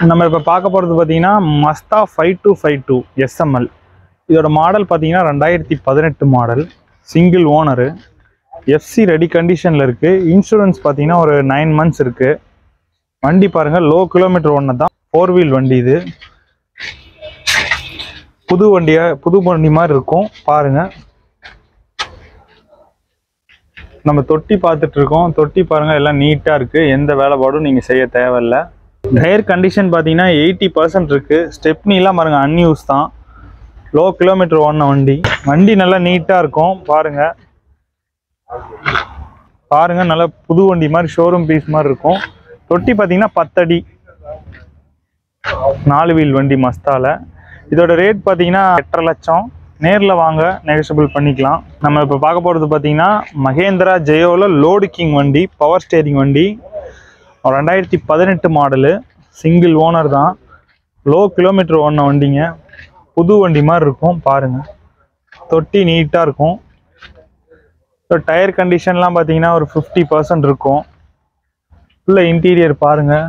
நம்ம இப்போ பார்க்க போகிறது பார்த்தீங்கன்னா Mazda five two five two SML இதோட மாடல் பார்த்தீங்கன்னா ரெண்டாயிரத்தி பதினெட்டு model single owner FC ready கண்டிஷனில் இருக்குது இன்சூரன்ஸ் பார்த்தீங்கன்னா ஒரு நைன் மந்த்ஸ் இருக்குது வண்டி பாருங்கள் லோ கிலோமீட்டர் ஒன்று தான் ஃபோர் வீல் வண்டி இது புது வண்டியா புது வண்டி மாதிரி இருக்கும் பாருங்கள் நம்ம தொட்டி பார்த்துட்டு இருக்கோம் தொட்டி பாருங்கள் எல்லாம் நீட்டாக இருக்குது எந்த வேலைப்பாடும் நீங்கள் செய்ய தேவையில்ல டயர் கண்டிஷன் பார்த்தீங்கன்னா எயிட்டி பர்சன்ட் இருக்குது ஸ்டெப்னிலாம் பாருங்கள் அன்யூஸ் தான் லோ கிலோமீட்டர் ஓடின வண்டி வண்டி நல்லா நீட்டாக இருக்கும் பாருங்கள் பாருங்கள் நல்லா புது வண்டி மாதிரி ஷோரூம் பீஸ் மாதிரி இருக்கும் தொட்டி பார்த்தீங்கன்னா பத்தடி நாலு வீல் வண்டி மஸ்தால இதோட ரேட் பார்த்தீங்கன்னா எட்டரை லட்சம் நேரில் வாங்க நெகஷியபிள் பண்ணிக்கலாம் நம்ம இப்போ பார்க்க போகிறது பார்த்தீங்கன்னா மகேந்திரா ஜெயோவில் லோடு கிங் வண்டி பவர் ஸ்டேரிங் வண்டி ஒரு ரெண்டாயிரத்தி பதினெட்டு மாடலு சிங்கிள் ஓனர் தான் லோ கிலோமீட்டர் ஓடின வண்டிங்க புது வண்டி மாதிரி இருக்கும் பாருங்கள் தொட்டி நீட்டாக இருக்கும் ஸோ டயர் கண்டிஷன்லாம் பார்த்தீங்கன்னா ஒரு ஃபிஃப்டி பர்சன்ட் இருக்கும் உள்ள இன்டீரியர் பாருங்கள்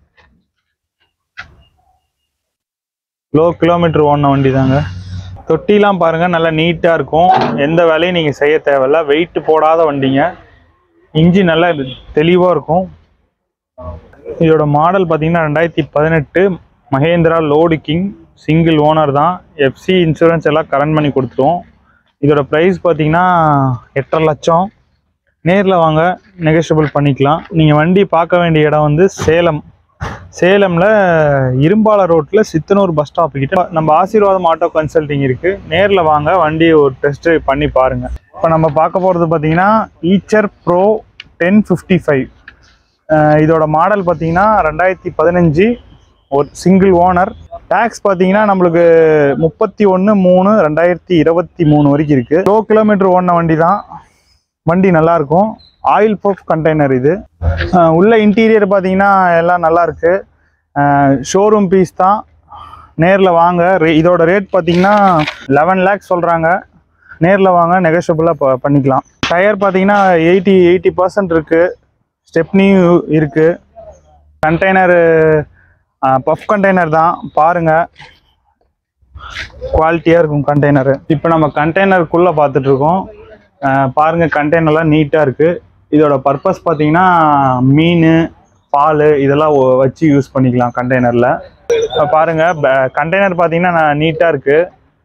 லோ கிலோமீட்டர் ஓடின வண்டி தாங்க தொட்டிலாம் பாருங்கள் நல்லா நீட்டாக இருக்கும் எந்த வேலையும் நீங்கள் செய்ய தேவையில்ல வெயிட் போடாத வண்டிங்க இன்ஜி நல்லா தெளிவாக இருக்கும் இதோட மாடல் பார்த்தீங்கன்னா ரெண்டாயிரத்தி பதினெட்டு Mahindra load king single owner தான் எஃப்சி இன்சூரன்ஸ் எல்லாம் கரண்ட் பண்ணி கொடுத்துருவோம் இதோட ப்ரைஸ் பார்த்தீங்கன்னா எட்டரை லட்சம் நேரில் வாங்க நெகோஷியபிள் பண்ணிக்கலாம் நீங்கள் வண்டி பார்க்க வேண்டிய இடம் வந்து சேலம் சேலமில் இரும்பால ரோட்டில் சித்தனூர் பஸ் ஸ்டாப் கிட்ட நம்ம ஆசீர்வாதம் ஆட்டோ கன்சல்டிங் இருக்குது நேரில் வாங்க வண்டி ஒரு டெஸ்ட் பண்ணி பாருங்கள் இப்போ நம்ம பார்க்க போகிறது பார்த்தீங்கன்னா Eicher pro ten fifty five இதோட மாடல் பார்த்தீங்கன்னா ரெண்டாயிரத்தி பதினஞ்சு ஒரு சிங்கிள் ஓனர் டேக்ஸ் பார்த்தீங்கன்னா நம்மளுக்கு முப்பத்தி ஒன்று மூணு ரெண்டாயிரத்தி இருபத்தி மூணு வரைக்கும் இருக்குது லோ கிலோமீட்டர் ஓடின வண்டி தான் வண்டி நல்லாயிருக்கும் ஆயில் ப்ரூஃப் கண்டெய்னர் இது அஹ் உள்ள இன்டீரியர் பார்த்தீங்கன்னா எல்லாம் நல்லா இருக்கு ஷோரூம் பீஸ் தான் நேரில் வாங்க ரே- இதோட ரேட் பார்த்தீங்கன்னா லெவன் லேக்ஸ் சொல்கிறாங்க நேரில் வாங்க நெகோஷியபிளாக பண்ணிக்கலாம் டயர் பார்த்தீங்கன்னா எயிட்டி எயிட்டி பர்சன்ட் இருக்குது ஸ்டெப்னியும் இருக்குது கண்டெய்னரு பஃப் கண்டெய்னர் தான் பாருங்கள் குவாலிட்டியாக இருக்கும் கண்டெய்னரு இப்போ நம்ம கண்டெய்னருக்குள்ளே பார்த்துட்ருக்கோம் பாருங்கள் கண்டெய்னர்லாம் நீட்டாக இருக்குது இதோட பர்பஸ் பார்த்தீங்கன்னா மீன் பால் இதெல்லாம் ஒ- வச்சு யூஸ் பண்ணிக்கலாம் கண்டெய்னரில் பாருங்கள் கண்டெய்னர் பார்த்தீங்கன்னா நீட்டாக இருக்குது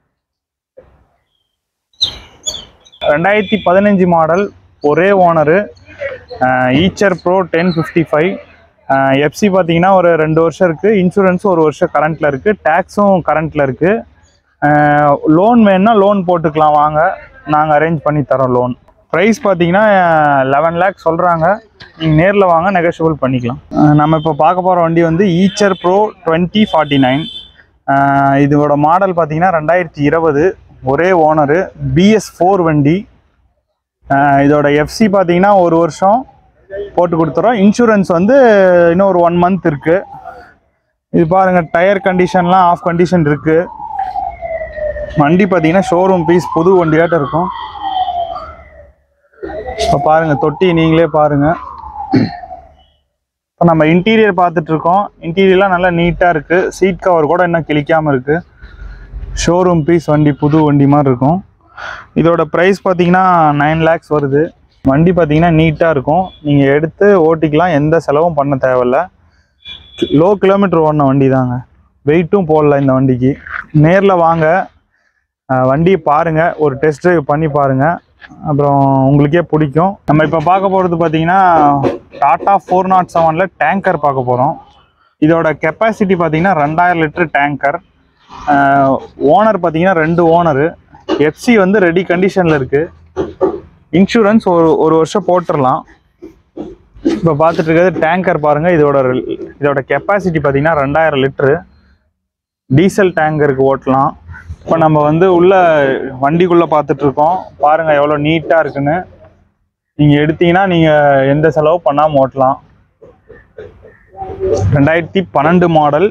ரெண்டாயிரத்தி பதினஞ்சு மாடல் ஒரே owner Eicher pro ten fifty five FC பார்த்தீங்கன்னா ஒரு ரெண்டு வருஷம் இருக்குது இன்சூரன்ஸ் ஒரு வருஷம் கரண்ட்டில் இருக்குது டேக்ஸும் கரண்ட்டில் இருக்குது லோன் வேணும்னா லோன் போட்டுக்கலாம் வாங்க நாங்கள் அரேஞ்ச் பண்ணி தரோம் லோன் ப்ரைஸ் பார்த்தீங்கன்னா லெவன் லேக் சொல்கிறாங்க நீங்கள் நேரில் வாங்க நெகோஷியபிள் பண்ணிக்கலாம் அஹ் நம்ம இப்போ பார்க்க போகிற வண்டி வந்து Eicher pro twenty forty nine இதோட மாடல் பார்த்தீங்கன்னா ரெண்டாயிரத்தி இருபது ஒரே ஓனரு பிஎஸ் ஃபோர் வண்டி அஹ் இதோட எஃப்சி பார்த்தீங்கன்னா ஒரு வருஷம் போட்டு கொடுத்துறோம் இன்சூரன்ஸ் வந்து இன்னும் ஒரு ஒன் மந்த் இருக்குது இது பாருங்கள் டயர் கண்டிஷன்லாம் ஆஃப் கண்டிஷன் இருக்குது வண்டி பார்த்தீங்கன்னா ஷோரூம் பீஸ் புது வண்டியாட்டம் இருக்கும் இப்போ பாருங்கள் தொட்டி நீங்களே பாருங்கள் இப்போ நம்ம இன்டீரியர் பார்த்துட்டு இருக்கோம் இன்டீரியர்லாம் நல்லா நீட்டாக இருக்குது சீட் கவர் கூட இன்னும் கிழிக்காமல் இருக்குது ஷோரூம் பீஸ் வண்டி புது வண்டி மாதிரி இருக்கும் இதோட ப்ரைஸ் பார்த்தீங்கன்னா நைன் லேக்ஸ் வருது வண்டி பார்த்தீங்கன்னா நீட்டாக இருக்கும் நீங்கள் எடுத்து ஓட்டிக்கலாம் எந்த செலவும் பண்ண தேவையில்ல லோ கிலோமீட்டர் ஓடின வண்டி தாங்க வெயிட்டும் போடல இந்த வண்டிக்கு நேரில் வாங்க அஹ் வண்டியை பாருங்கள் ஒரு டெஸ்ட் ட்ரைவ் பண்ணி பாருங்கள் அப்புறம் உங்களுக்கே பிடிக்கும் நம்ம இப்போ பார்க்க போகிறது பார்த்தீங்கன்னா டாடா ஃபோர் நாட் செவனில் டேங்கர் பார்க்க போகிறோம் இதோட கெப்பாசிட்டி பார்த்தீங்கன்னா ரெண்டாயிரம் லிட்டர் டேங்கர் ஓனர் பார்த்தீங்கன்னா ரெண்டு ஓனரு எஃப்சி வந்து ரெடி கண்டிஷனில் இருக்குது இன்சூரன்ஸ் ஒரு ஒரு வருஷம் போட்டுடலாம் இப்போ பார்த்துட்டு இருக்கிறது டேங்கர் பாருங்கள் இதோட இதோட கெப்பாசிட்டி பார்த்தீங்கன்னா ரெண்டாயிரம் லிட்ரு டீசல் டேங்கருக்கு ஓட்டலாம் இப்போ நம்ம வந்து உள்ள வண்டிக்குள்ளே பார்த்துட்டு இருக்கோம் பாருங்கள் எவ்வளோ நீட்டாக இருக்குன்னு நீங்கள் எடுத்தீங்கன்னா நீங்கள் எந்த செலவு பண்ணாமல் ஓட்டலாம் ரெண்டாயிரத்தி பன்னெண்டு மாடல்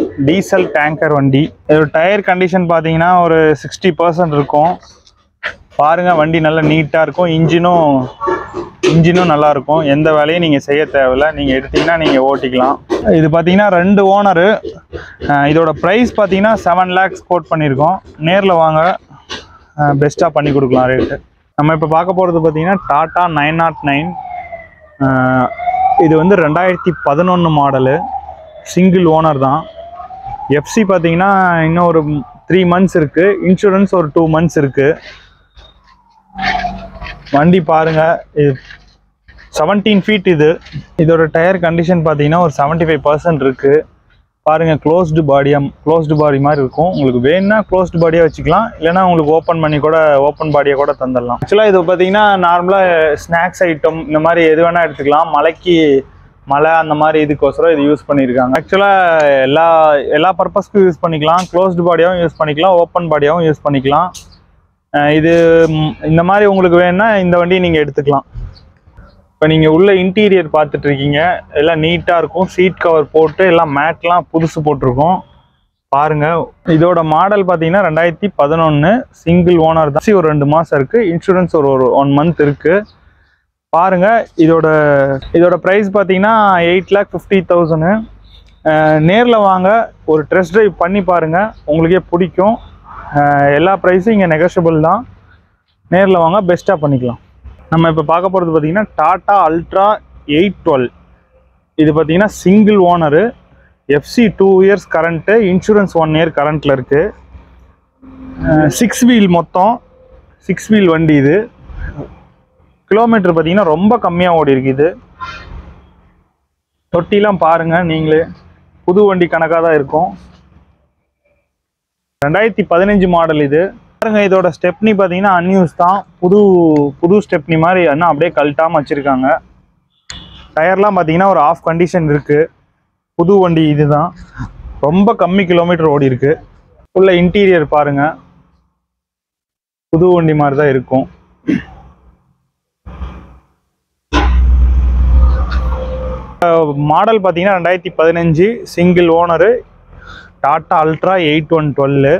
டீசல் டேங்கர் வண்டி இதோட டயர் கண்டிஷன் பார்த்தீங்கன்னா ஒரு சிக்ஸ்டி பர்சன்ட் இருக்கும் பாருங்க வண்டி நல்லா நீட்டாக இருக்கும் இன்ஜினும் இன்ஜினும் நல்லா இருக்கும் எந்த வேலையும் நீங்கள் செய்ய தேவையில்ல நீங்கள் எடுத்தீங்கன்னா நீங்கள் ஓட்டிக்கலாம் இது பார்த்தீங்கன்னா ரெண்டு ஓனரு இதோட ப்ரைஸ் பார்த்தீங்கன்னா செவன் லேக்ஸ் கோட் பண்ணியிருக்கோம் நேரில் வாங்க பெஸ்ட்டாக பண்ணி கொடுக்கலாம் ரேட்டு நம்ம இப்போ பார்க்க போகிறது பார்த்தீங்கன்னா டாட்டா நைன் நாட் நைன் இது வந்து ரெண்டாயிரத்தி பதினொன்று மாடலு சிங்கிள் ஓனர் தான் எஃப்சி பார்த்தீங்கன்னா இன்னும் ஒரு த்ரீ மந்த்ஸ் இருக்குது இன்சூரன்ஸ் ஒரு டூ மந்த்ஸ் இருக்குது வண்டி பாருங்க இது செவன்டீன் ஃபீட் இது இதோட டயர் கண்டிஷன் பார்த்தீங்கன்னா ஒரு செவன்ட்டி ஃபைவ் பர்சன்ட் இருக்குது பாருங்க க்ளோஸ்டு பாடியாக க்ளோஸ்டு பாடி மாதிரி இருக்கும் உங்களுக்கு வேணும்னா க்ளோஸ்டு பாடியாக வச்சுக்கலாம் இல்லைன்னா உங்களுக்கு ஓப்பன் பண்ணி கூட ஓப்பன் பாடியை கூட தந்துடலாம் ஆக்சுவலாக இது பார்த்தீங்கன்னா நார்மலாக ஸ்நாக்ஸ் ஐட்டம் இந்த மாதிரி எது வேணால் எடுத்துக்கலாம் மலைக்கு மழை அந்த மாதிரி இதுக்கோசரம் இது யூஸ் பண்ணியிருக்காங்க ஆக்சுவலாக எல்லா எல்லா பர்பஸ்க்கும் யூஸ் பண்ணிக்கலாம் க்ளோஸ்டு பாடியாகவும் யூஸ் பண்ணிக்கலாம் ஓப்பன் பாடியாகவும் யூஸ் பண்ணிக்கலாம் அஹ் இது ம், இந்த மாதிரி உங்களுக்கு வேணும்னா இந்த வண்டியை நீங்கள் எடுத்துக்கலாம் இப்போ நீங்கள் உள்ள இன்டீரியர் பார்த்துட்டு இருக்கீங்க எல்லாம் நீட்டாக இருக்கும் சீட் கவர் போட்டு எல்லாம் மேட்லாம் புதுசு போட்டிருக்கோம் பாருங்க இதோட மாடல் பார்த்தீங்கன்னா ரெண்டாயிரத்தி பதினொன்று சிங்கிள் ஓனர் தான் ஒரு ரெண்டு மாதம் இருக்குது இன்சூரன்ஸ் ஒரு ஒரு ஒன் மந்த் இருக்குது பாருங்க இதோட இதோட ப்ரைஸ் பார்த்தீங்கன்னா எயிட் லேக் ஃபிஃப்டி தௌசண்ட் நேரில் வாங்க ஒரு டெஸ்ட் ட்ரைவ் பண்ணி பாருங்க உங்களுக்கே பிடிக்கும் அஹ் எல்லா ப்ரைஸும் இங்கே நெகோஷியபிள் தான் நேரில் வாங்க பெஸ்ட்டாக பண்ணிக்கலாம் நம்ம இப்போ பார்க்க போகிறது பார்த்தீங்கன்னா டாடா அல்ட்ரா எயிட் டுவெல் இது பார்த்தீங்கன்னா single owner FC two years current insurance one year கரண்ட்டில் இருக்குது சிக்ஸ் வீல் மொத்தம் சிக்ஸ் வீல் வண்டி இது கிலோமீட்டர் பார்த்தீங்கன்னா ரொம்ப கம்மியாக ஓடி இருக்கு இது தொட்டிலாம் பாருங்க நீங்களே புது வண்டி கணக்காக தான் இருக்கும் ரெண்டாயிரத்தி பதினஞ்சு மாடல் இது பாருங்க இதோட ஸ்டெப்னி பார்த்தீங்கன்னா அன்யூஸ் தான் புது புது ஸ்டெப்னி மாதிரி இன்னும் அப்படியே கழட்டாமல் வச்சுருக்காங்க டயர்லாம் பார்த்தீங்கன்னா ஒரு ஆஃப் கண்டிஷன் இருக்குது புது வண்டி இதுதான் ரொம்ப கம்மி கிலோமீட்டர் ஓடி இருக்கு உள்ள இன்டீரியர் பாருங்க புது வண்டி மாதிரி தான் இருக்கும் மாடல் பார்த்தீங்கன்னா ரெண்டாயிரத்தி பதினஞ்சு single owner Tata Ultra eight one twelve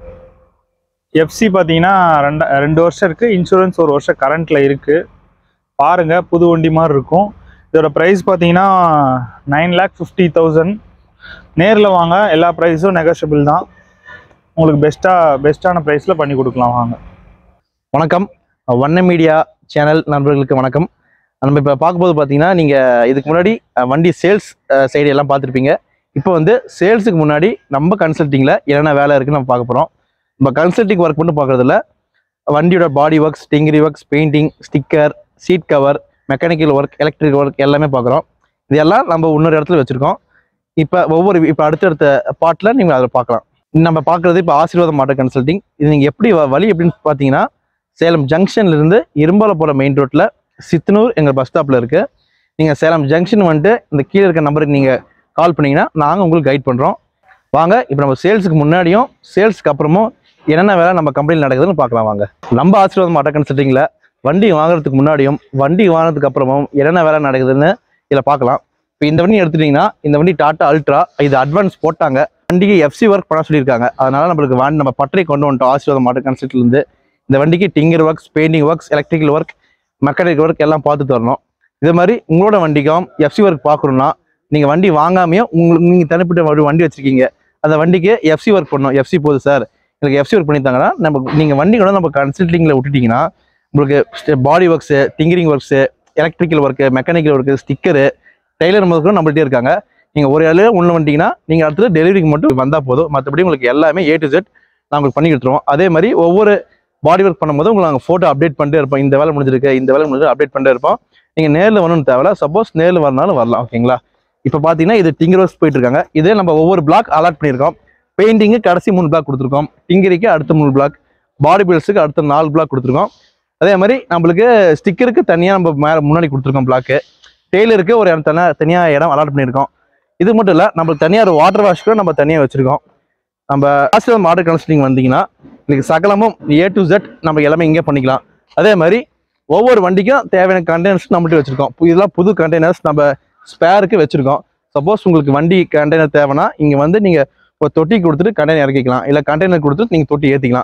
FC பார்த்தீங்கன்னா ரெண்டு ரெண்டு வருஷம் இருக்குது இன்சூரன்ஸ் ஒரு வருஷம் கரண்ட்டில் இருக்குது பாருங்கள் புது வண்டி மாதிரி இருக்கும் இதோட ப்ரைஸ் பார்த்தீங்கன்னா நைன் லேக் ஃபிஃப்டி தௌசண்ட் நேரில் வாங்க எல்லா ப்ரைஸும் நெகோஷியபிள் தான் உங்களுக்கு பெஸ்ட்டாக பெஸ்ட்டான ப்ரைஸில் பண்ணி கொடுக்கலாம் வாங்க வணக்கம் வண்ண மீடியா சேனல் நண்பர்களுக்கு வணக்கம் நம்ம இப்போ பார்க்கும்போது பார்த்தீங்கன்னா நீங்கள் இதுக்கு முன்னாடி அஹ், வண்டி சேல்ஸ் சைடு எல்லாம் பார்த்துருப்பீங்க இப்போ வந்து சேல்ஸுக்கு முன்னாடி நம்ம கன்சல்ட்டிங்கில் என்னென்ன வேலை இருக்குன்னு நம்ம பார்க்க போகிறோம் நம்ம கன்சல்ட்டிங் ஒர்க் மட்டும் பார்க்குறதுல வண்டியோட body works tinkering works painting sticker seat cover mechanical work electrical work எல்லாமே பார்க்குறோம் இதெல்லாம் நம்ம இன்னொரு இடத்துல வச்சுருக்கோம் இப்போ ஒவ்வொரு இப்போ அடுத்தடுத்த பார்ட்டில் நீங்கள் அதை பார்க்கலாம் நம்ம பார்க்குறது இப்போ ஆசீர்வாதம் மாட்டர் கன்சல்ட்டிங் இது நீங்கள் எப்படி வ- வழி எப்படின்னு பார்த்தீங்கன்னா சேலம் ஜங்ஷன்ல இருந்து இரும்பால போகிற மெயின் ரோட்டில் சித்தனூர் எங்கள் பஸ் ஸ்டாப்பில் இருக்கு நீங்கள் சேலம் ஜங்ஷன் வந்துட்டு இந்த கீழே இருக்க நம்பருக்கு நீங்கள் கால் பண்ணீங்கன்னா நாங்கள் உங்களுக்கு கைட் பண்ணுறோம் வாங்க இப்போ நம்ம சேல்ஸுக்கு முன்னாடியும் சேல்ஸுக்கு அப்புறமும் என்னென்ன வேலை நம்ம கம்பெனியில் நடக்குதுன்னு பார்க்கலாம் வாங்க நம்ம ஆசீர்வாதம் மாட்ட கன்சல்ட்டிங்கில் வண்டி வாங்குறதுக்கு முன்னாடியும் வண்டி வாங்கினதுக்கு அப்புறமும் என்னென்ன வேலை நடக்குதுன்னு இதில் பார்க்கலாம் இப்போ இந்த வண்டி எடுத்துட்டிங்கன்னா இந்த வண்டி டாட்டா அல்ட்ரா இது அட்வான்ஸ் போட்டாங்க வண்டிக்கு எஃப்சி ஒர்க் பண்ண சொல்லியிருக்காங்க அதனால நம்மளுக்கு வண்டி நம்ம பட்டறை கொண்டு வந்துட்டோம் ஆசீர்வாதம் மாட்ட கன்சல்ட்லேருந்து இந்த வண்டிக்கு tinker works painting works electrical work mechanical work எல்லாம் பார்த்து தரணும் இது மாதிரி உங்களோட வண்டிக்கும் எஃப்சி ஒர்க் பார்க்கணும்னா நீங்கள் வண்டி வாங்காமையும் உங்களுக்கு நீங்கள் தனிப்பட்ட ஒரு வண்டி வச்சிருக்கீங்க அந்த வண்டிக்கு எஃப்சி ஒர்க் பண்ணணும் எஃப்சி போகுது சார் எனக்கு எஃப்சி ஒர்க் பண்ணித்தாங்கன்னா நம்ம நீங்கள் வண்டி கூட நம்ம கன்சல்ட்டிங்கில் விட்டுட்டீங்கன்னா உங்களுக்கு body works tinkering works electrical work mechanical work sticker tailor முதற்கொண்டு நம்மள்ட்டே இருக்காங்க நீங்கள் ஒரு ஆளு உள்ள வந்துட்டீங்கன்னா நீங்கள் அடுத்தது டெலிவரிக்கு மட்டும் வந்தால் போதும் மற்றபடி உங்களுக்கு எல்லாமே ஏ டு செட் நான் உங்களுக்கு பண்ணி கொடுத்துருவோம் அதே மாதிரி ஒவ்வொரு பாடி ஒர்க் பண்ணும்போது உங்களுக்கு நாங்கள் ஃபோட்டோ அப்டேட் பண்ணிட்டே இருப்போம் இந்த வேலை முடிஞ்சிருக்கு இந்த வேலை முடிஞ்சு அப்டேட் பண்ணிட்டே இருப்போம் நீங்கள் நேரில் வரணும்னு தேவையில்ல சப்போஸ் நேரில் வரனாலும் வரலாம் ஓகேங்களா இப்போ பார்த்தீங்கன்னா இது டிங்கர் ஒர்க்ஸ் போயிட்டு இருக்காங்க இதே நம்ம ஒவ்வொரு பிளாக் அலாட் பண்ணியிருக்கோம் பெயிண்டிங்கு கடைசி மூணு பிளாக் கொடுத்துருக்கோம் டிங்கரிக்கு அடுத்த மூணு பிளாக் பாடி பில்ஸுக்கு அடுத்த நாலு பிளாக் கொடுத்துருக்கோம் அதே மாதிரி நம்மளுக்கு ஸ்டிக்கருக்கு தனியாக நம்ம மேலே முன்னாடி கொடுத்துருக்கோம் பிளாக்கு டெய்லருக்கு ஒரு இடம் தனியாக தனியாக இடம் அலாட் பண்ணியிருக்கோம் இது மட்டும் இல்லை நம்மளுக்கு தனியாக ஒரு வாட்டர் வாஷ் கூட நம்ம தனியாக வச்சுருக்கோம் நம்ம ஆசிரியர் மாடல் கன்சல்டிங் வந்தீங்கன்னா இன்னைக்கு சகலமும் ஏ டு Z நம்ம எல்லாமே இங்கே பண்ணிக்கலாம் அதே மாதிரி ஒவ்வொரு வண்டிக்கும் தேவையான கண்டெய்னர்ஸ் நம்மள்ட்ட வச்சுருக்கோம் இதெல்லாம் புது கண்டெய்னர்ஸ் நம்ம ஸ்பேருக்கு வச்சுருக்கோம் சப்போஸ் உங்களுக்கு வண்டி கண்டெய்னர் தேவைன்னா இங்கே வந்து நீங்கள் ஒரு தொட்டி கொடுத்துட்டு கண்டெய்னர் இறக்கிக்கலாம் இல்லை கண்டெய்னர் கொடுத்துட்டு நீங்கள் தொட்டி ஏற்றிக்கலாம்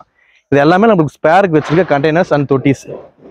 இது எல்லாமே நமக்கு ஸ்பேருக்கு வச்சிருக்க கண்டெய்னர்ஸ் அண்ட் தொட்டிஸ்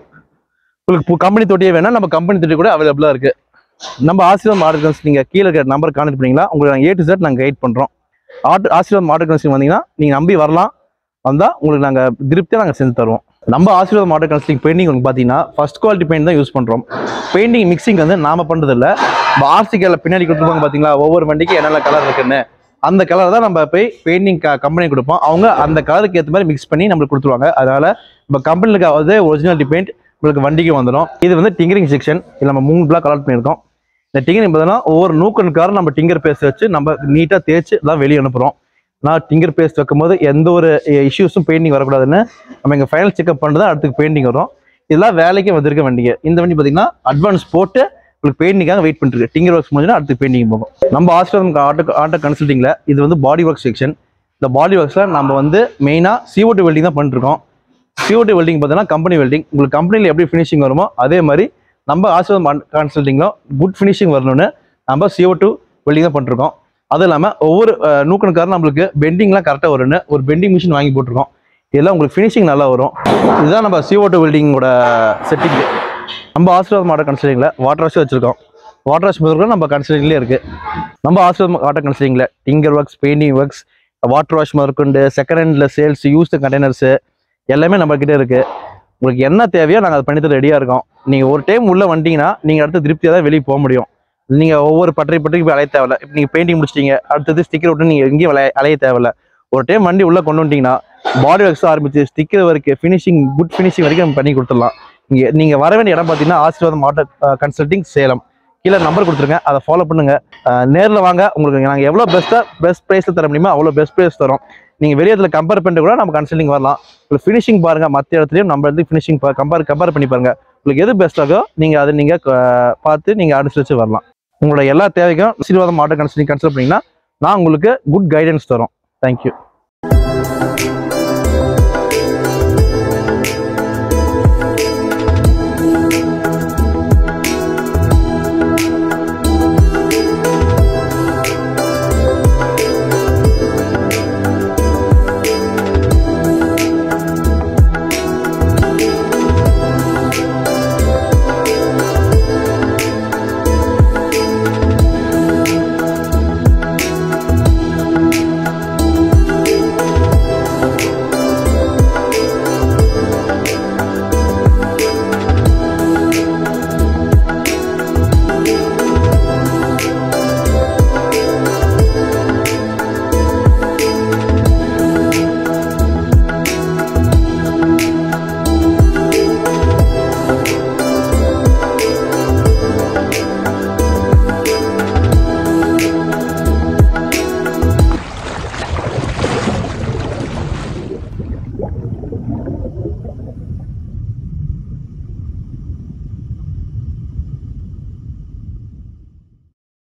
உங்களுக்கு கம்பெனி தொட்டியே வேணா நம்ம கம்பெனி தொட்டி கூட அவைலபிளாக இருக்கு நம்ம ஆசீர்வாத் மாடல் கன்ஸ் நீங்கள் கீழே இருக்கிற நம்பர் கான்டெக்ட் பண்ணீங்களா உங்களுக்கு நாங்கள் ஏ டு செட் நாங்கள் கைட் பண்ணுறோம் ஆட் ஆசீர்வாத் மாடல் கன்சிலிங் வந்தீங்கன்னா நீங்கள் நம்பி வரலாம் வந்தால் உங்களுக்கு நாங்கள் திருப்தியாக நாங்கள் செஞ்சு தருவோம் நம்ம ஆசீர்வாத் மாடல் கன்சிலிங் பெயிண்டிங் உங்களுக்கு பார்த்தீங்கன்னா ஃபர்ஸ்ட் குவாலிட்டி பெயிண்ட் தான் யூஸ் பண்ணுறோம் பெயிண்டிங் மிக்சிங் வந்து நாம பண்ணுறது இல்லை இப்போ ஆர்சிக்கல்ல பின்னாடி கொடுத்துருப்பாங்க பார்த்தீங்களா ஒவ்வொரு வண்டிக்கு என்னென்ன கலர் இருக்குன்னு அந்த கலர் தான் நம்ம போய் பெயிண்டிங் கம்பெனி கொடுப்போம் அவங்க அந்த கலருக்கு ஏற்ற மாதிரி மிக்ஸ் பண்ணி நம்மளுக்கு கொடுத்துருவாங்க அதனால நம்ம கம்பெனிலுக்கு அதே ஒரிஜினாலிட்டி பெயிண்ட் உங்களுக்கு வண்டிக்கு வந்துடும் இது வந்து டிங்கரிங் செக்ஷன் இதில் நம்ம மூணு பிளாக் கலர் பண்ணியிருக்கோம் இந்த டிங்கரிங் பார்த்தீங்கன்னா ஒவ்வொரு நூக்கனுக்காரும் நம்ம டிங்கர் பேஸ்ட் வச்சு நம்ம நீட்டாக தேய்ச்சி தான் வெளியே அனுப்புகிறோம் நான் டிங்கர் பேஸ்ட் வைக்கும்போது எந்த ஒரு இஷ்யூஸும் பெயிண்டிங் வரக்கூடாதுன்னு நம்ம இங்கே ஃபைனல் செக்அப் பண்ணிட்டு தான் அடுத்து பெயிண்டிங் வரும் இதெல்லாம் வேலைக்கு வந்திருக்க வண்டிங்க இந்த வண்டி பார்த்தீங்கன்னா அட்வான்ஸ் போட்டு உங்களுக்கு பெயிண்டிங்காக வெயிட் பண்ணிட்டு இருக்கு டிங்கர் ஒர்க்ஸ் முடிஞ்சுன்னா அடுத்து பெயிண்டிங் போகும் நம்ம ஆஸ்ட்ரம் ஆட்டோ ஆட்டோ கன்சல்ட்டிங்கில் இது வந்து பாடி ஒர்க் செக்ஷன் இந்த பாடி ஒர்க்ஸில் நம்ம வந்து மெயினாக CO2 வெல்டிங் தான் பண்ணிருக்கோம் CO2 வெல்டிங் பார்த்தீங்கன்னா கம்பெனி வெல்டிங் உங்களுக்கு கம்பெனியில் எப்படி ஃபினிஷிங் வருமோ அதே மாதிரி நம்ம ஆசிர்வாத் கன்சல்ட்டிங்கில் குட் ஃபினிஷிங் வரணும்னு நம்ம CO2 வெல்டிங் தான் பண்ணிருக்கோம் அதுவும் இல்லாமல் ஒவ்வொரு அஹ், நூக்கணுக்காரும் நம்மளுக்கு பெண்டிங்லாம் கரெக்டாக வரும்னு ஒரு பெண்டிங் மிஷின் வாங்கி போட்டிருக்கோம் இதெல்லாம் உங்களுக்கு ஃபினிஷிங் நல்லா வரும் இதுதான் நம்ம CO2 வெல்டிங்கோட செட்டிங் நம்ம ஆசீர்வாத் மாடல் கன்சிடரிங்கில் வாட்டர் வாஷ் வச்சிருக்கோம் வாட்டர் வாஷ் முதல்ல நம்ம கன்சிடரிங்லேயே இருக்கு நம்ம ஆசீர்வாத் வாட்டர் கன்சிடரிங்கில் tinker works painting works water wash முதற்கொண்டு second handle sales used containers எல்லாமே நம்ம கிட்ட இருக்கு உங்களுக்கு என்ன தேவையோ நாங்கள் அதை பண்ணி ரெடியாக இருக்கோம் நீங்கள் ஒரு டைம் உள்ளே வந்துட்டீங்கன்னா நீங்கள் அடுத்து திருப்தியாக தான் வெளியே போக முடியும் நீங்கள் ஒவ்வொரு பட்டறை பட்டறைக்கு போய் அலைய தேவையில்ல இப்போ நீங்கள் பெயிண்டிங் முடிச்சிட்டீங்க அடுத்தது ஸ்டிக்கர் விட்டு நீங்கள் எங்கேயும் அலைய அலைய தேவையில்ல ஒரு டைம் வண்டி உள்ளே கொண்டு வந்துட்டீங்கன்னா பாடி ஒர்க்ஸ் ஆரம்பிச்சு ஸ்டிக்கர் வரைக்கும் ஃபினிஷிங் குட் ஃபினிஷிங் வரைக்கும் நம்ம பண்ணி கொடுத்துடலாம் இங்கே நீங்கள் வர வேண்டிய இடம் பார்த்தீங்கன்னா ஆசீர்வாதம் ஆட்டோ கன்சல்டிங் சேலம் கீழே நம்பர் கொடுத்துருங்க அதை ஃபாலோ பண்ணுங்க நேரில் வாங்க உங்களுக்கு நாங்கள் எவ்வளோ பெஸ்ட்டாக பெஸ்ட் ப்ரைஸில் தர முடியுமோ அவ்வளோ பெஸ்ட் ப்ரைஸ் தரோம் நீங்கள் வெளியே இடத்துல கம்பேர் பண்ணிட்டு கூட நம்ம கன்சல்டிங் வரலாம் உங்களுக்கு ஃபினிஷிங் பாருங்க மற்ற இடத்துலையும் நம்ம இடத்துல ஃபினிஷிங் கம்பேர் கம்பேர் பண்ணி பாருங்க உங்களுக்கு எது பெஸ்ட்டாகோ நீங்கள் அதை நீங்கள் பார்த்து நீங்கள் அனுசரித்து வரலாம் உங்களோட எல்லா தேவைக்கும் ஆசீர்வாதம் ஆட்டோ கன்சல்டிங் கன்சல்ட் பண்ணிங்கன்னா நான் உங்களுக்கு குட் கைடன்ஸ் தரோம் தேங்க்யூ